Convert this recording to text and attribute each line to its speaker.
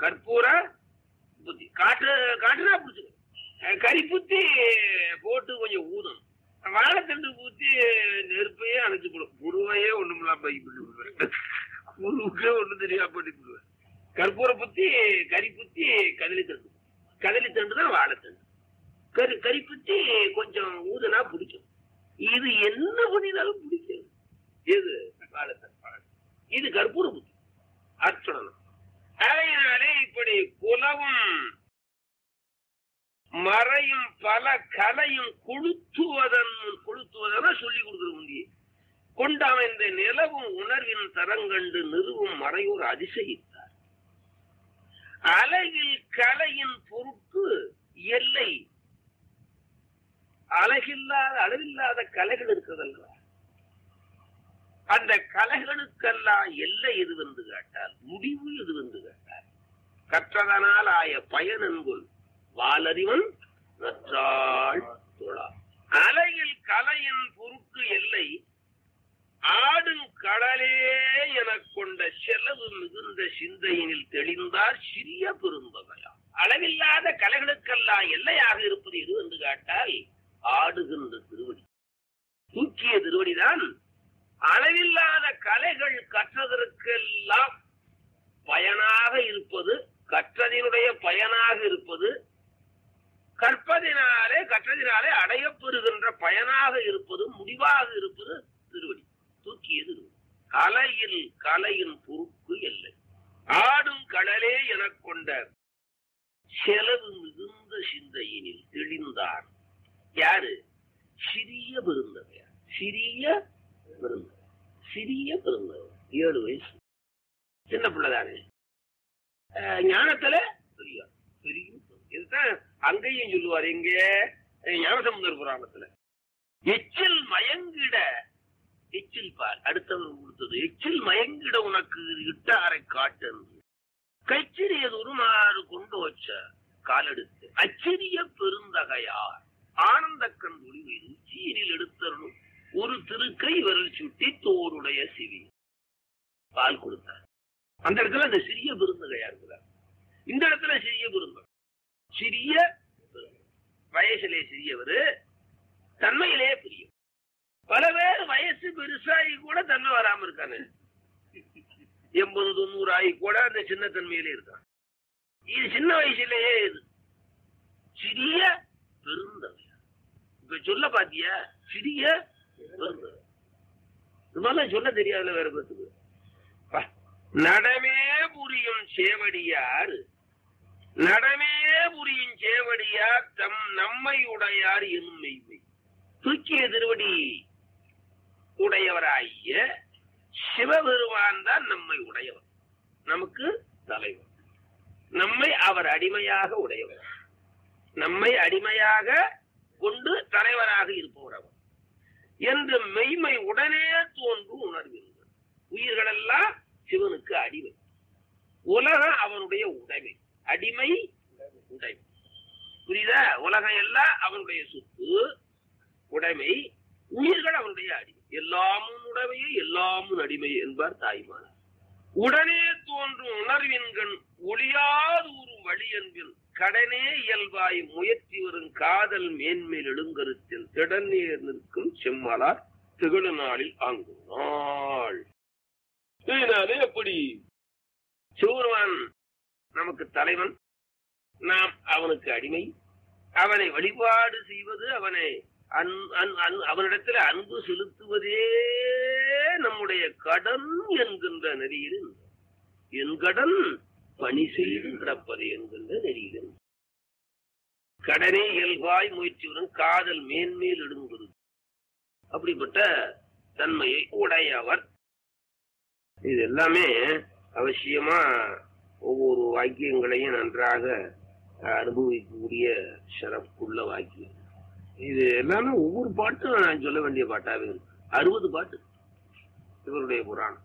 Speaker 1: கற்பூர புத்தி காட்டு காட்டுனா பிடிச்சிக்கும் அஹ் கரிப்புத்தி போட்டு கொஞ்சம் ஊதும் வாழைத்தண்டு பூத்தி நெருப்பையே அணைச்சு போடும் புருவையே ஒண்ணுமில்லாம் பை பண்ணி விடுவேன் புருவுக்கே ஒண்ணும் தெரியா பண்ணி விடுவேன் கற்பூர புத்தி கறி புத்தி கதலி தண்டு கதலி தண்டு தான் வாழைத்தண்டு கறி கறி புத்தி கொஞ்சம் ஊதுனா பிடிக்கும் இது என்ன பண்ணினாலும் பிடிக்கும் எது வாழைத்தண்டு வாழைத்தண்டு. இது கற்பூர புத்தி அர்ச்சனம் அதையினாலே இப்படி குலவும் மறையும் பல கலையும் கொளுத்துவதன் கொளுத்துவதென சொல்லி கொடுக்குற முந்தி கொண்டமைந்த நிலவும் உணர்வின் தரங்கண்டு நிறுவும் மறையோர் அதிசயித்தார் அழகில் கலையின் பொருட்டு எல்லை அழகில்லாத அளவில்லாத கலைகள் இருக்கிறதல்ல அந்த கலைகளுக்கெல்லாம் எல்லை எது வந்து கேட்டால் முடிவு எது வந்து கேட்டால் கற்றதனால் ஆய பயன் என்கொள் வாலறிவன் நற்றாள் தொழா அலையில் கலையின் பொருட்டு எல்லை ஆடும் கடலே எனக் கொண்ட செலவு மிகுந்த சிந்தையினில் தெளிந்தார் சிறிய பெருந்தகையா அளவில்லாத கலைகளுக்கெல்லாம் எல்லையாக இருப்பது எது என்று கேட்டால் ஆடுகின்ற திருவடி தூக்கிய திருவடிதான் அளவில்லாத கலைகள் கற்றதற்கெல்லாம் பயனாக இருப்பது கற்றதினுடைய பயனாக இருப்பது கற்பதினாலே கற்றதினாலே அடையப்பெறுகின்ற பயனாக இருப்பது முடிவாக இருப்பது திருவடி தூக்கியது திருவடி. கலையில் கலையின் பொறுப்பு இல்லை ஆடும் கடலே எனக் கொண்ட செலவு மிகுந்த சிந்தையினில் தெளிந்தார் யாரு சிறிய பெருந்தகையார் சிறிய பெருந்தகை சிறிய பெருந்தகை ஏழு வயசு சின்ன பிள்ளைதானே அஹ் ஞானத்துல பெரியார் பெரிய இதுதான் அங்கேயும் சொல்லுவார் எங்க அஹ் ஞானசமுதர் புராணத்துல எச்சில் மயங்கிட எச்சில் பார் அடுத்தவன் கொடுத்தது எச்சில் மயங்கிட உனக்கு இட்டாரை காட்டு என்று கைச்சிறியது உருமாறு கொண்டு வச்ச காலெடுத்து அச்சிறிய பெருந்தகையார் ஆனந்த கண் ஒளிவை உச்சியினில் எடுத்தருளும் ஒரு திருக்கை விரல் சுட்டி தோருடைய சிவி பால் கொடுத்தார் அந்த இடத்துல அந்த சிறிய பெருந்தகையா இருக்கிறார் இந்த இடத்துல சிறிய பெருந்தகை சிறிய பெருந்தகை. வயசிலே சிறியவர் தன்மையிலே பெரிய பல பேர் வயசு பெருசாகி கூட தன்மை வராம இருக்காங்க எண்பது தொண்ணூறு ஆகி கூட அந்த சின்ன தன்மையிலே இருக்கான் இது சின்ன வயசுலயே இது சிறிய பெருந்தகை இப்ப சொல்ல பாத்தியா சிறிய பெருந்தகை இது மாதிரிலாம் சொல்ல தெரியாதுல வேற பேருக்கு பா. நடமே புரியும் சேவடியார் நடமே புரியும் சேவடியார் தம் நம்மை உடையார் எனும் மெய்மை தூக்கிய திருவடி உடையவராகிய சிவபெருமான் தான் நம்மை உடையவர் நமக்கு தலைவர் நம்மை அவர் அடிமையாக உடையவர் நம்மை அடிமையாக கொண்டு தலைவராக இருப்பவர் அவர் என்று மெய்மை உடனே தோன்று உணர்வீர்கள் உயிர்களெல்லாம் சிவனுக்கு அடிமை உலகம் அவனுடைய உடைமை அடிமை உடைமை புரியுதா உலகம் எல்லாம் அவனுடைய சொத்து உடைமை உயிர்கள் அவனுடைய அடிமை எல்லாமும் உடைமையே எல்லாமும் அடிமை என்பார் தாய்மானார் உடனே தோன்றும் உணர்வின்கண் ஒளியாதூறும் வழி என்பின் கடனே இயல்பாய் முயற்சி வரும் காதல் மேன்மேல் எழுங்கருத்தில் திடநீர் நிற்கும் செம்மலார் திகழு நாளில் ஆங்கும் நாள் இதனாலே எப்படி சிவருமான் நமக்கு தலைவன் நாம் அவனுக்கு அடிமை அவனை வழிபாடு செய்வது அவனை அன்- அன்- அன்- அவனிடத்தில் அன்பு செலுத்துவதே நம்முடைய கடன் என்கின்ற நெறியில் இருந்தது. என் கடன் பணி செய்து கிடப்பது என்கின்ற நெறியில் இருந்தது. கடனே இயல்பாய் முயற்சி வரும் காதல் மேன்மேல் இடுங்கிறது அப்படிப்பட்ட தன்மையை உடையவர் இது எல்லாமே அவசியமா ஒவ்வொரு வாக்கியங்களையும் நன்றாக அனுபவிக்கக்கூடிய சிறப்புள்ள வாக்கியம் இது எல்லாமே ஒவ்வொரு பாட்டும் நான் சொல்ல வேண்டிய பாட்டாவே இருக்கு அறுபது பாட்டு இவருடைய புராணம்